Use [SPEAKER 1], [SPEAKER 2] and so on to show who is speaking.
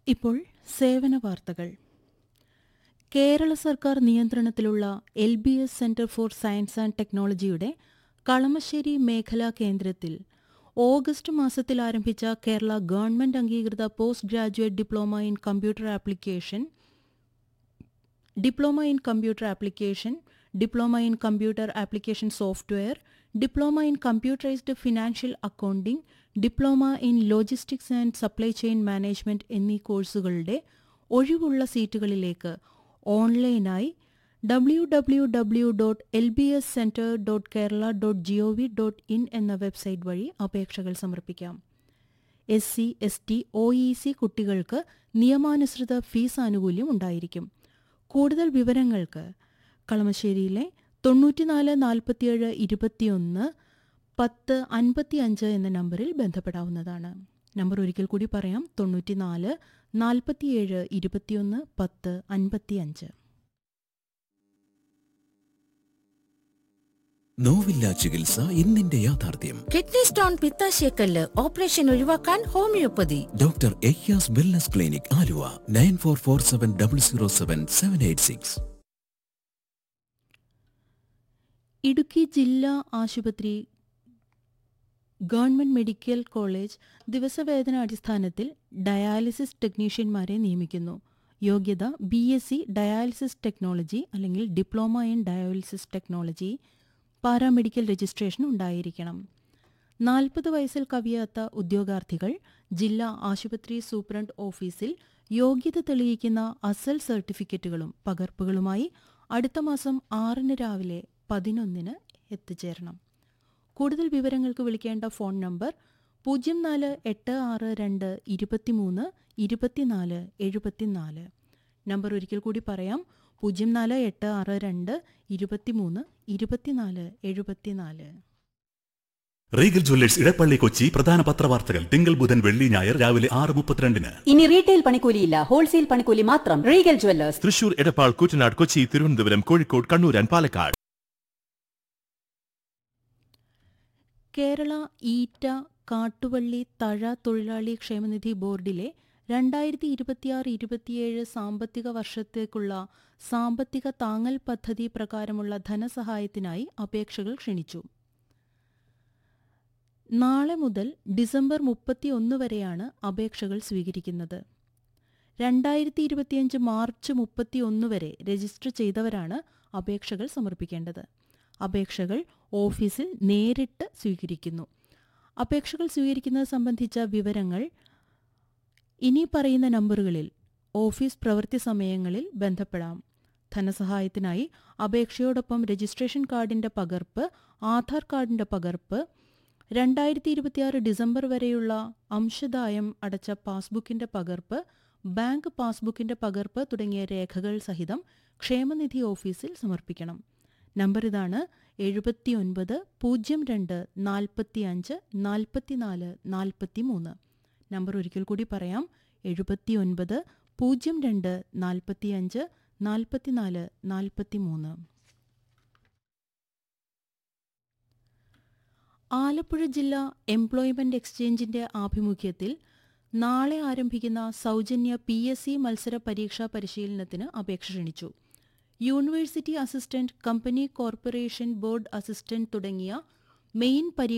[SPEAKER 1] ഇപ്പോൾ സേവന വാർത്തകൾ കേരള സർക്കാർ നിയന്ത്രണത്തിലുള്ള L B S centre for science and ടെക്നോളജിയുടെ കളമശ്ശേരി മേഖലാ കേന്ദ്രത്തിൽ ഓഗസ്റ്റ് മാസത്തിൽ ആരംഭിച്ച കേരള ഗവൺമെന്റ് അംഗീകൃത post graduate diploma in computer application diploma in computer application diploma in computer application software diploma in computerised financial accounting diploma in logistics and supply chain management എന്നീ കോഴ്സുകളുടെ ഒഴിവുള്ള സീറ്റുകളിലേക്ക് ഓൺലൈനായി W W W dot L B S centre dot Kerala dot G O V dot in എന്ന website വഴി അപേക്ഷകൾ സമർപ്പിക്കാം S C S T O E C കുട്ടികൾക്ക് നിയമാനുസൃത ഫീസ് ആനുകൂല്യം ഉണ്ടായിരിക്കും കൂടുതൽ വിവരങ്ങൾക്ക് കളമശ്ശേരിയിലെ തൊണ്ണൂറ്റിനാല് നാൽപ്പത്തിയേഴ് ഇരുപത്തിയൊന്ന് പത്ത് അൻപത്തിയഞ്ച് എന്ന നമ്പറിൽ ബന്ധപ്പെടാവുന്നതാണ് നമ്പർ ഒരിക്കൽ കൂടി പറയാം തൊണ്ണൂറ്റിനാല് നാൽപ്പത്തിയേഴ് ഇരുപത്തിയൊന്ന് പത്ത് അൻപത്തിയഞ്ച്
[SPEAKER 2] നോവില്ല ചികിത്സ ഇന്നിന്റെ യാഥാർത്ഥ്യം
[SPEAKER 3] കിഡ്നി സ്റ്റോൺ പിത്താശയക്കല്ല് ഓപ്പറേഷൻ ഒഴിവാക്കാൻ ഹോമിയോപ്പതി
[SPEAKER 2] ഡോക്ടർ എയ്യാസ് wellness clinic Aluva nine four four seven double zero seven seven eight six
[SPEAKER 1] Idukki ജില്ലാ ആശുപത്രി ഗവൺമെന്റ് മെഡിക്കൽ കോളേജ് ദിവസവേതന അടിസ്ഥാനത്തിൽ ഡയാലിസിസ് ടെക്നീഷ്യന്മാരെ നിയമിക്കുന്നു യോഗ്യത B S C dialysis technology അല്ലെങ്കിൽ diploma in dialysis technology paramedical registration ഉണ്ടായിരിക്കണം നാൽപ്പത് വയസ്സിൽ കവിയാത്ത ഉദ്യോഗാർത്ഥികൾ ജില്ലാ ആശുപത്രി സൂപ്രണ്ട് ഓഫീസിൽ യോഗ്യത തെളിയിക്കുന്ന അസൽ സർട്ടിഫിക്കറ്റുകളും പകർപ്പുകളുമായി അടുത്ത മാസം ആറിന് രാവിലെ പതിനൊന്നിന് എത്തിച്ചേരണം കൂടുതൽ വിവരങ്ങൾക്ക് വിളിക്കേണ്ട ഫോൺ നമ്പർ പൂജ്യം നാല് എട്ട് ആറ് രണ്ട് ഇരുപത്തിമൂന്ന് ഇരുപത്തിനാല് എഴുപത്തിനാല് നമ്പർ ഒരിക്കൽ കൂടി പറയാം പൂജ്യം നാല് എട്ട് ആറ് രണ്ട് ഇരുപത്തിമൂന്ന് ഇരുപത്തിനാല് എഴുപത്തിനാല്
[SPEAKER 4] റീഗൽ ജ്വല്ലേഴ്സ് ഇടപ്പള്ളി കൊച്ചി പ്രധാന പത്രവാർത്തകൾ തിങ്കൾ ബുധൻ വെള്ളി ഞായർ രാവിലെ ആറ് മുപ്പത്തിരണ്ടിന്
[SPEAKER 5] ഇനി റീറ്റെയിൽ പണിക്കൂലിയില്ല ഹോൾസെയിൽ പണിക്കൂലി മാത്രം Regal jewellers
[SPEAKER 6] Thrissur Edappal Koottanad Kochi Thiruvananthapuram Kozhikode Kannur and Palakkad
[SPEAKER 1] Kerala ഈറ്റ കാട്ടുവള്ളി തഴ തൊഴിലാളി ക്ഷേമനിധി ബോർഡിലെ രണ്ടായിരത്തി ഇരുപത്തിയാറ് ഇരുപത്തിയേഴ് സാമ്പത്തിക വർഷത്തേക്കുള്ള സാമ്പത്തിക താങ്ങൽ പദ്ധതി പ്രകാരമുള്ള ധനസഹായത്തിനായി അപേക്ഷകൾ ക്ഷണിച്ചു നാളെ മുതൽ ഡിസംബർ മുപ്പത്തിയൊന്ന് വരെയാണ് അപേക്ഷകൾ സ്വീകരിക്കുന്നത് രണ്ടായിരത്തി ഇരുപത്തിയഞ്ച് മാർച്ച് മുപ്പത്തിയൊന്ന് വരെ രജിസ്റ്റർ ചെയ്തവരാണ് അപേക്ഷകൾ സമർപ്പിക്കേണ്ടത് അപേക്ഷകൾ ഓഫീസിൽ നേരിട്ട് സ്വീകരിക്കുന്നു അപേക്ഷകൾ സ്വീകരിക്കുന്നത് സംബന്ധിച്ച വിവരങ്ങൾ ഇനി പറയുന്ന നമ്പറുകളിൽ ഓഫീസ് പ്രവൃത്തി സമയങ്ങളിൽ ബന്ധപ്പെടാം ധനസഹായത്തിനായി അപേക്ഷയോടൊപ്പം രജിസ്ട്രേഷൻ കാർഡിന്റെ പകർപ്പ് ആധാർ കാർഡിന്റെ പകർപ്പ് രണ്ടായിരത്തി ഇരുപത്തിയാറ് ഡിസംബർ വരെയുള്ള അംശദായം അടച്ച പാസ്ബുക്കിന്റെ പകർപ്പ് ബാങ്ക് പാസ്ബുക്കിന്റെ പകർപ്പ് തുടങ്ങിയ രേഖകൾ സഹിതം ക്ഷേമനിധി ഓഫീസിൽ സമർപ്പിക്കണം നമ്പർ ഇതാണ് എഴുപത്തിയൊൻപത് പൂജ്യം രണ്ട് നാൽപ്പത്തിയഞ്ച് നാൽപ്പത്തിനാല് നാൽപ്പത്തിമൂന്ന് നമ്പർ ഒരിക്കൽ കൂടി പറയാം എഴുപത്തിയൊൻപത് പൂജ്യം രണ്ട് നാൽപ്പത്തിയഞ്ച് നാൽപ്പത്തിനാല് നാൽപ്പത്തിമൂന്ന് ആലപ്പുഴ ജില്ലാ എംപ്ലോയ്മെന്റ് എക്സ്ചേഞ്ചിന്റെ ആഭിമുഖ്യത്തിൽ നാളെ ആരംഭിക്കുന്ന സൗജന്യ പി എസ് സി മത്സര പരീക്ഷാ പരിശീലനത്തിന് അപേക്ഷ ക്ഷണിച്ചു university assistant company corporation board assistant തുടങ്ങിയ മെയിൻ പരീക്ഷ